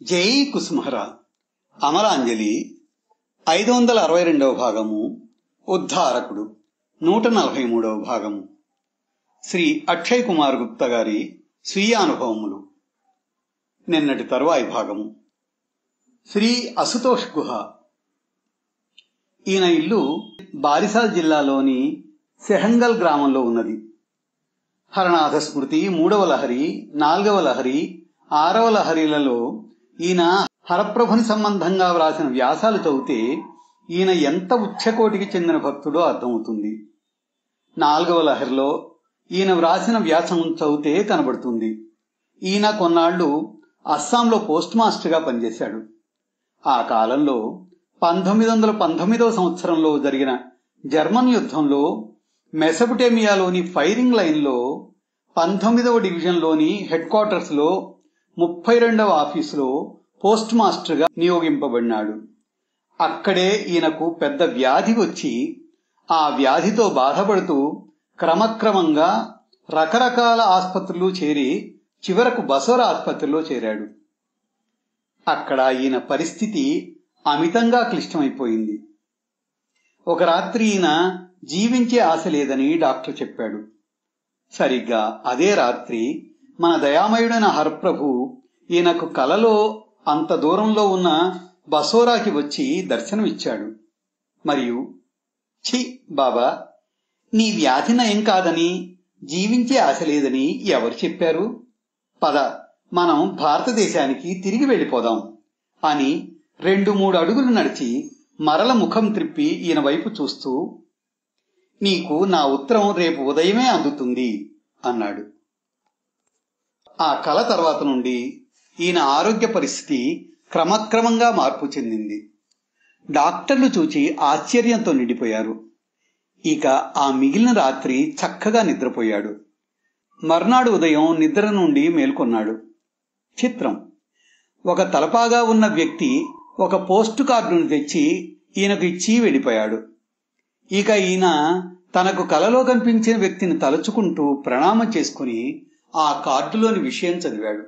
జై కుసుమహర అమరాంజలి ఐదు వందల అరవై రెండవ భాగము ఉద్ధారకుడు నూట నలభై మూడవ భాగము శ్రీ అక్షయ్ కుమార్ గుప్తా గారి స్వీయ అనుభవములు నిన్నటి తరువాయి భాగము శ్రీ అసుతోష్ గుహ ఈయన ఇల్లు బారిసాల్ జిల్లాలోని సెహంగల్ గ్రామంలో ఉన్నది హరనాథ స్మృతి మూడవ లహరి నాలుగవ లహరి ఆరవ లహరిలలో ఈయన హరప్రభుని సంబంధంగా వ్రాసిన వ్యాసాలు చదివితే ఈయన ఎంత ఉచ్చకోటికి చెందిన భక్తుడో అర్థమవుతుంది నాలుగవ లహరిలో ఈయన వ్రాసిన వ్యాసం చదివితే కనబడుతుంది ఈయన కొన్నాళ్లు అస్సాంలో పోస్ట్ మాస్టర్గా పనిచేశాడు ఆ కాలంలో పంతొమ్మిది వందల పంతొమ్మిదవ సంవత్సరంలో జరిగిన జర్మన్ యుద్ధంలో మెసపుటేమియాలోని ఫైరింగ్ లైన్లో పంతొమ్మిదవ డివిజన్లోని హెడ్ క్వార్టర్స్లో ముప్పై రెండవ ఆఫీసులో పోస్ట్ మాస్టర్గా నియోగింపబడినాడు అక్కడే ఈయనకు పెద్ద వ్యాధి వచ్చి ఆ వ్యాధితో బాధపడుతూ క్రమక్రమంగా రకరకాల ఆసుపత్రులు చేరి చివరకు బసోర ఆసుపత్రిలో చేరాడు అక్కడ ఈయన పరిస్థితి అమితంగా క్లిష్టమైపోయింది ఒక రాత్రి ఈయన జీవించే ఆశ లేదని డాక్టర్ చెప్పాడు సరిగ్గా అదే రాత్రి మన దయామయుడైన హరప్రభు ఈయనకు కలలో అంత దూరంలో ఉన్న బసోరాకి వచ్చి దర్శనమిచ్చాడు మరియు ఛీ బాబా నీ వ్యాధి నయం కాదని జీవించే ఆశ లేదని ఎవరు చెప్పారు పద మనం భారతదేశానికి తిరిగి వెళ్ళిపోదాం అని రెండు మూడు అడుగులు నడిచి మరల ముఖం త్రిప్పి ఈయన వైపు చూస్తూ నీకు నా ఉత్తరం రేపు ఉదయమే అందుతుంది అన్నాడు ఆ కల తర్వాత నుండి ఈయన ఆరోగ్య పరిస్థితి క్రమక్రమంగా మార్పు చెందింది డాక్టర్లు చూచి ఆశ్చర్యంతో నిండిపోయారు ఇక ఆ మిగిలిన రాత్రి చక్కగా నిద్రపోయాడు మర్నాడు ఉదయం నిద్ర నుండి మేల్కొన్నాడు చిత్రం ఒక తలపాగా ఉన్న వ్యక్తి ఒక పోస్టు కార్డును తెచ్చి ఈయనకు ఇచ్చి వెళ్ళిపోయాడు ఇక ఈయన తనకు కలలో కనిపించిన వ్యక్తిని తలుచుకుంటూ ప్రణామం చేసుకుని ఆ కార్డులోని విషయం చదివాడు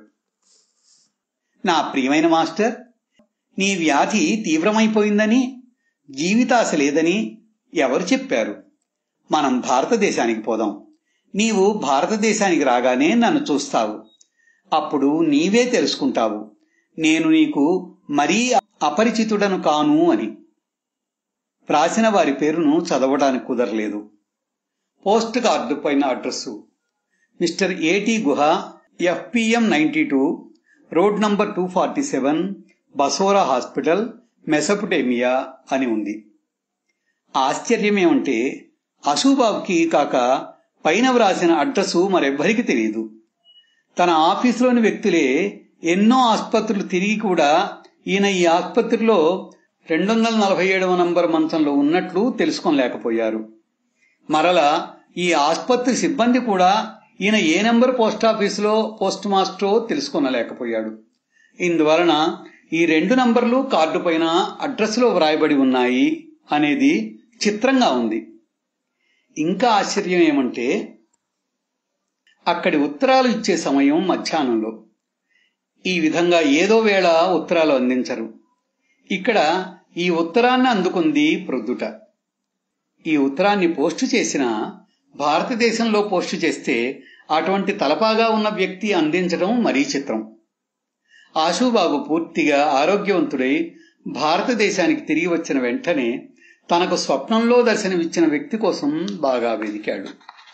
నా ప్రియమైన మాస్టర్ నీ వ్యాధి తీవ్రమైపోయిందని జీవితాశ లేదని ఎవరు చెప్పారు మనం భారతదేశానికి పోదాం నీవు భారతదేశానికి రాగానే నన్ను చూస్తావు అప్పుడు నీవే తెలుసుకుంటావు నేను నీకు మరీ అపరిచితుడను కాను అని వ్రాసిన వారి పేరును చదవడానికి కుదరలేదు పోస్ట్ కార్డు పైన address mister A T Guha F P M ninety two road number two forty seven Basra hospital Mesopotamia అని ఉంది ఆశ్చర్యమేమంటే అశుబాబుకి కాక పైన వ్రాసిన అడ్రస్సు మరెవ్వరికి తెలియదు తన ఆఫీసులోని వ్యక్తులే ఎన్నో ఆసుపత్రులు తిరిగి కూడా ఈయన ఈ ఆసుపత్రిలో రెండు వందల నలభై ఏడవ నంబర్ మంచంలో ఉన్నట్లు తెలుసుకోలేకపోయారు మరల ఈ ఆసుపత్రి సిబ్బంది కూడా ఈయన ఏ నెంబర్ పోస్ట్ ఆఫీసులో పోస్ట్ మాస్టరో తెలుసుకొనలేకపోయాడు ఇందువలన ఈ రెండు నంబర్లు కార్డు పైన అడ్రస్లో వ్రాయబడి ఉన్నాయి అనేది చిత్రంగా ఉంది ఇంకా ఆశ్చర్యం ఏమంటే అక్కడి ఉత్తరాలు ఇచ్చే సమయం మధ్యాహ్నంలో ఈ విధంగా ఏదో వేళ ఉత్తరాలు అందించరు ఇక్కడ ఈ ఉత్తరాన్ని అందుకుంది ప్రొద్దుట ఈ ఉత్తరాన్ని పోస్టు చేసిన భారతదేశంలో పోస్టు చేస్తే అటువంటి తలపాగా ఉన్న వ్యక్తి అందించడం మరీ చిత్రం ఆశుబాబు పూర్తిగా ఆరోగ్యవంతుడై భారతదేశానికి తిరిగి వచ్చిన వెంటనే తనకు స్వప్నంలో దర్శనమిచ్చిన వ్యక్తి కోసం బాగా వెదికాడు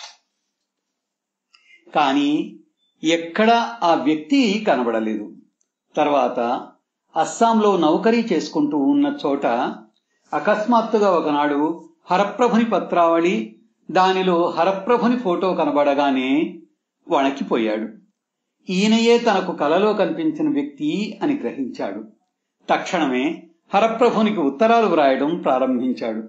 కానీ ఎక్కడా ఆ వ్యక్తి కనబడలేదు తర్వాత అస్సాంలో నౌకరీ చేసుకుంటూ ఉన్న చోట అకస్మాత్తుగా ఒకనాడు హరప్రభుని పత్రావళి దానిలో హరప్రభుని ఫోటో కనబడగానే వణకిపోయాడు ఈయనయే తనకు కలలో కనిపించిన వ్యక్తి అని గ్రహించాడు తక్షణమే హరప్రభునికి ఉత్తరాలు వ్రాయడం ప్రారంభించాడు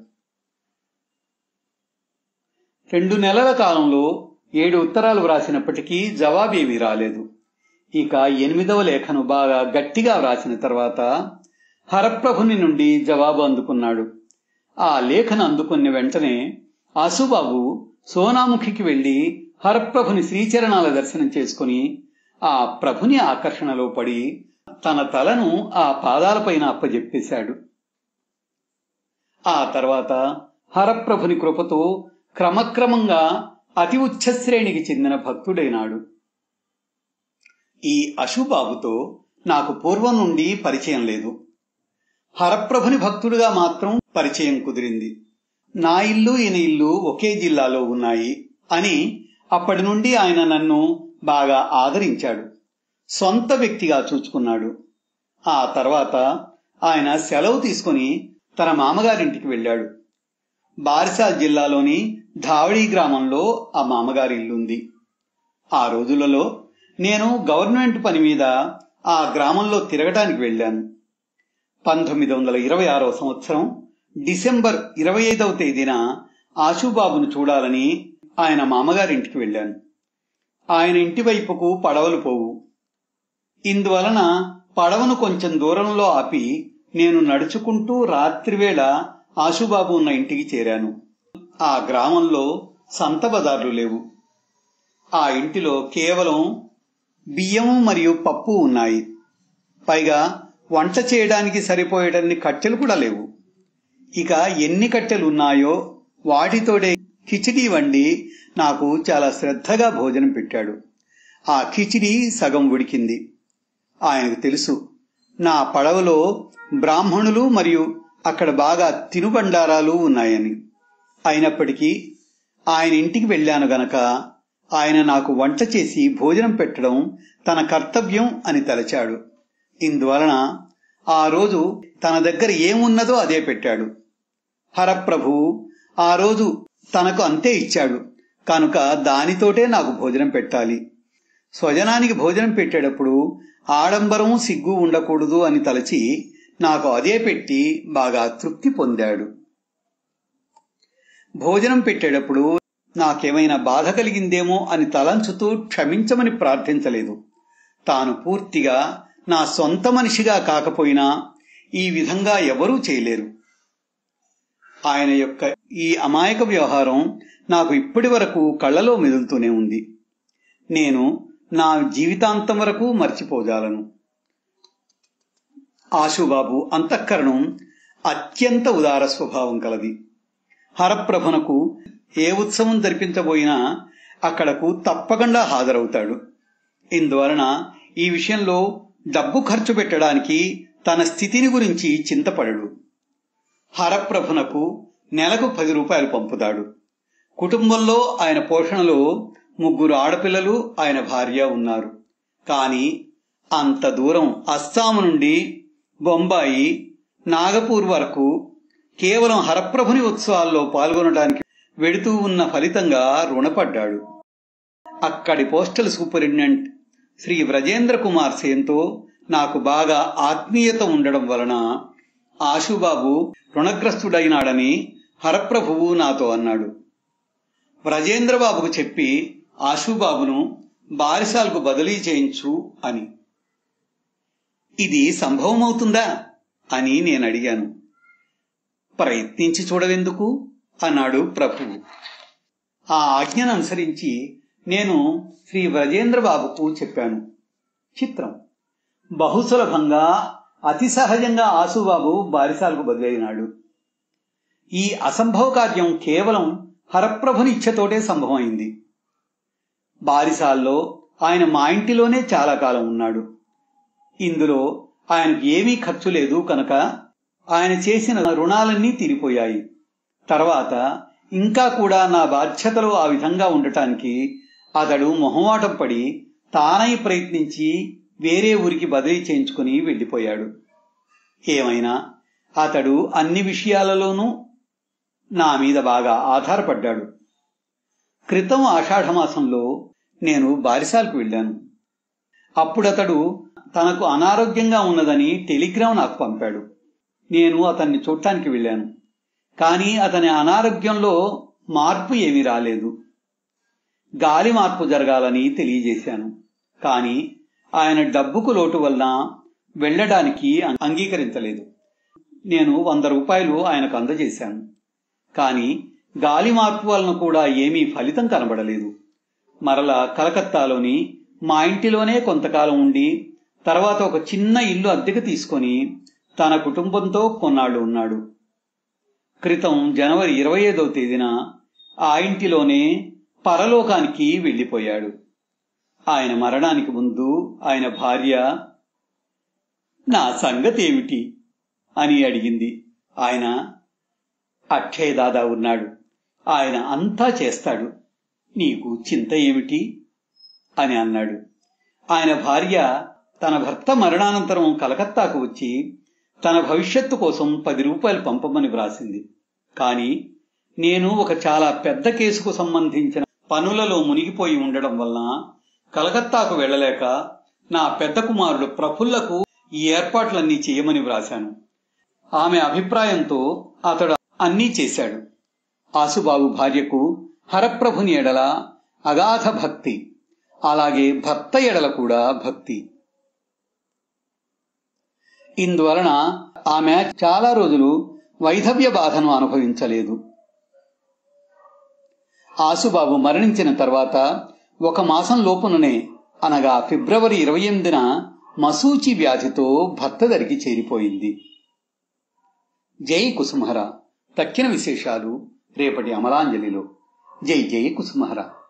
రెండు నెలల కాలంలో ఏడు ఉత్తరాలు వ్రాసినప్పటికీ జవాబేమీ రాలేదు ఇక ఎనిమిదవ లేఖను బాగా గట్టిగా వ్రాసిన తర్వాత హరప్రభుని నుండి జవాబు అందుకున్నాడు ఆ లేఖను అందుకున్న వెంటనే ఆసుబాబు సోనాముఖికి వెళ్లి హరప్రభుని శ్రీచరణాల దర్శనం చేసుకుని ఆ ప్రభుని ఆకర్షణలో పడి తన తలను ఆ పాదాలపైన అప్పజెప్పేశాడు ఆ తర్వాత హరప్రభుని కృపతో క్రమక్రమంగా అతి ఉచ్చశ్రేణికి చెందిన భక్తుడైనాడు ఈ అశుబాబుతో నాకు పూర్వం నుండి పరిచయం లేదు హరప్రభుని భక్తుడుగా మాత్రం పరిచయం కుదిరింది నా ఇల్లు ఈయన ఇల్లు ఒకే జిల్లాలో ఉన్నాయి అని అప్పటి నుండి ఆయన నన్ను బాగా ఆదరించాడు సొంత వ్యక్తిగా చూచుకున్నాడు ఆ తర్వాత ఆయన సెలవు తీసుకుని తన మామగారింటికి వెళ్ళాడు బారిసాల్ జిల్లాలోని ధావళీ గ్రామంలో ఆ మామగారి ఇల్లుంది ఆ రోజులలో నేను గవర్నమెంట్ పని మీద ఆ గ్రామంలో తిరగటానికి వెళ్ళాను పంతొమ్మిది వందల ఇరవై ఆరవ సంవత్సరం డిసెంబర్ ఇరవై ఐదవ తేదీన ఆశుబాబును చూడాలని ఆయన మామగారింటికి వెళ్ళాను ఆయన ఇంటి వైపుకు పడవలు పోవు ఇందువలన పడవను కొంచెం దూరంలో ఆపి నేను నడుచుకుంటూ రాత్రివేళ ఆశుబాబు ఉన్న ఇంటికి చేరాను ఆ గ్రామంలో సంత బజార్లు లేవు ఆ ఇంటిలో కేవలం బియ్యము మరియు పప్పు ఉన్నాయి పైగా వంట చేయడానికి సరిపోయేటన్ని కట్టెలు కూడా లేవు ఇక ఎన్ని కట్టెలు ఉన్నాయో వాటితోడే కిచిడీ వండి నాకు చాలా శ్రద్ధగా భోజనం పెట్టాడు ఆ కిచిడీ సగం ఉడికింది ఆయనకు తెలుసు నా పడవలో బ్రాహ్మణులు మరియు అక్కడ బాగా తినుబండారాలు ఉన్నాయని అయినప్పటికీ ఆయన ఇంటికి వెళ్ళాను గనక ఆయన నాకు వంట చేసి భోజనం పెట్టడం తన కర్తవ్యం అని తలచాడు ఇందువలన ఆ రోజు తన దగ్గర ఏమున్నదో అదే పెట్టాడు హరప్రభు ఆ రోజు తనకు అంతే ఇచ్చాడు కనుక దానితోటే నాకు భోజనం పెట్టాలి స్వజనానికి భోజనం పెట్టేటప్పుడు ఆడంబరం సిగ్గు ఉండకూడదు అని తలచి నాకు అదే పెట్టి బాగా తృప్తి పొందాడు భోజనం పెట్టేటప్పుడు నాకేమైనా బాధ కలిగిందేమో అని తలంచుతూ క్షమించమని ప్రార్థించలేదు తాను పూర్తిగా నా సొంత మనిషిగా కాకపోయినా ఈ విధంగా ఎవరూ చేయలేరు ఆయన యొక్క ఈ అమాయక వ్యవహారం నాకు ఇప్పటి వరకు కళ్ళలో మెదులుతూనే ఉంది నేను నా జీవితాంతం వరకు మర్చిపోజాలను ఆశుబాబు అంతఃకరణం అత్యంత ఉదార స్వభావం కలది హరప్రభునకు ఏ ఉత్సవం జరిపించబోయినా అక్కడకు తప్పకుండా హాజరవుతాడు ఇందువలన ఈ విషయంలో డబ్బు ఖర్చు పెట్టడానికి తన స్థితిని గురించి చింతపడడు హరప్రభునకు నెలకు పది రూపాయలు పంపుతాడు కుటుంబంలో ఆయన పోషణలో ముగ్గురు ఆడపిల్లలు ఆయన భార్య ఉన్నారు కానీ అంత దూరం అస్సాము నుండి బొంబాయి నాగపూర్ వరకు కేవలం హరప్రభుని ఉత్సవాల్లో పాల్గొనడానికి వెడుతూ ఉన్న ఫలితంగా రుణపడ్డాడు అక్కడి పోస్టల్ సూపరింటెండెంట్ శ్రీ వ్రజేంద్ర కుమార్ సేన్తో నాకు బాగా ఆత్మీయత ఉండడం వలన ఆశుబాబు రుణగ్రస్తుడైనాడని హరప్రభువు నాతో అన్నాడు వ్రజేంద్రబాబుకు చెప్పి ఆశుబాబును బారిసాలకు బదిలీ చేయించు అని ఇది సంభవమవుతుందా అని నేను అడిగాను ప్రయత్నించి చూడవెందుకు అన్నాడు ప్రభువు ఆ ఆజ్ఞను అనుసరించి నేను శ్రీ వ్రజేంద్రబాబుకు చెప్పాను చిత్రం బహుసులభంగా అతి సహజంగా ఆసుబాబు బారిసాలకు బదిలైనాడు ఈ అసంభవ కార్యం కేవలం హరప్రభుని ఇచ్చతోటే సంభవమైంది బారిసాల్లో ఆయన మా ఇంటిలోనే చాలా కాలం ఉన్నాడు ఇందులో ఆయనకు ఏమీ ఖర్చు లేదు కనుక ఆయన చేసిన రుణాలన్నీ తీరిపోయాయి తర్వాత ఇంకా కూడా నా బాధ్యతలు ఆ విధంగా ఉండటానికి అతడు మొహమాటం పడి తానై ప్రయత్నించి వేరే ఊరికి బదిలీ చేయించుకుని వెళ్ళిపోయాడు ఏమైనా అతడు అన్ని విషయాలలోనూ నా మీద బాగా ఆధారపడ్డాడు క్రితం ఆషాఢమాసంలో నేను బారిసాలకు వెళ్ళాను అప్పుడతడు తనకు అనారోగ్యంగా ఉన్నదని టెలిగ్రామ్ నాకు పంపాడు నేను అతన్ని చూడటానికి వెళ్ళాను కానీ అతని అనారోగ్యంలో మార్పు ఏమీ రాలేదు గాలి మార్పు జరగాలని తెలియజేశాను కానీ ఆయన డబ్బుకు లోటు వలన వెళ్ళడానికి అంగీకరించలేదు నేను వంద రూపాయలు ఆయనకు అందజేశాను కానీ గాలి మార్పు వలన కూడా ఏమీ ఫలితం కనబడలేదు మరలా కలకత్తాలోని మా ఇంటిలోనే కొంతకాలం ఉండి తర్వాత ఒక చిన్న ఇల్లు అద్దెకు తీసుకొని తన కుటుంబంతో కొన్నాళ్లు ఉన్నాడు క్రితం జనవరి ఇరవై ఐదవ తేదీన ఆ ఇంటిలోనే పరలోకానికి వెళ్ళిపోయాడు ఆయన మరణానికి ముందు ఆయన భార్య నా సంగతి ఏమిటి అని అడిగింది ఆయన అక్షయ్ దాదా ఉన్నాడు ఆయన అంతా చేస్తాడు నీకు చింత ఏమిటి అని అన్నాడు ఆయన భార్య తన భర్త మరణానంతరం కలకత్తాకు వచ్చి తన భవిష్యత్తు కోసం పది రూపాయలు పంపమని వ్రాసింది కానీ నేను ఒక చాలా పెద్ద కేసుకు సంబంధించిన పనులలో మునిగిపోయి ఉండడం వలన కలకత్తాకు వెళ్ళలేక నా పెద్ద కుమారుడు ప్రఫుల్లకు ఈ ఏర్పాట్లన్నీ చేయమని వ్రాశాను ఆమె అభిప్రాయంతో అతడు అన్నీ చేశాడు ఆసుబాబు భార్యకు హరప్రభుని ఎడల అగాధ భక్తి అలాగే భర్త ఎడల కూడా భక్తి ఇందువలన ఆమె చాలా రోజులు వైధవ్య బాధను అనుభవించలేదు ఆసుబాబు మరణించిన తర్వాత ఒక మాసం లోపుననే అనగా ఫిబ్రవరి ఇరవై ఎనిమిదిన మసూచి వ్యాధితో భర్త దరికి చేరిపోయింది జై కుసుమహర తక్కిన విశేషాలు రేపటి అమలాంజలిలో జై జై కుసుమహర